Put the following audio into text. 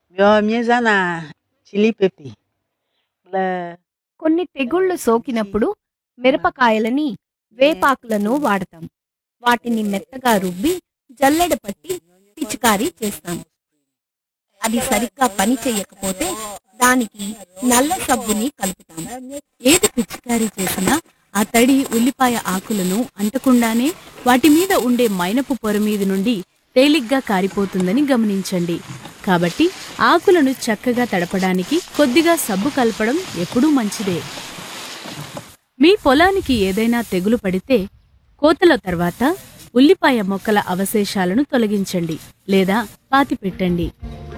Bio mieza na chili pepe. Le కొన్ని తెగుళ్లు సోకినప్పుడు మిరపకాయలని వేపాకులను వాడతాం వాటిని మెత్తగా రుబ్బి జల్లెడ పట్టి పిచికారీ చేస్తాం అది సరిగ్గా పని చేయకపోతే దానికి నల్ల సబ్బుని కలుపుతాం ఏది పిచికారీ చేసినా ఆ తడి ఉల్లిపాయ ఆకులను అంటకుండానే వాటి మీద ఉండే మైనపు పొర మీద నుండి తేలిగ్గా కారిపోతుందని గమనించండి కాబట్టి ఆకులను చక్కగా తడపడానికి కొద్దిగా సబ్బు కలపడం ఎప్పుడూ మంచిదే మీ పొలానికి ఏదైనా తెగులు పడితే కోతల తర్వాత ఉల్లిపాయ మొక్కల అవశేషాలను తొలగించండి లేదా పాతిపెట్టండి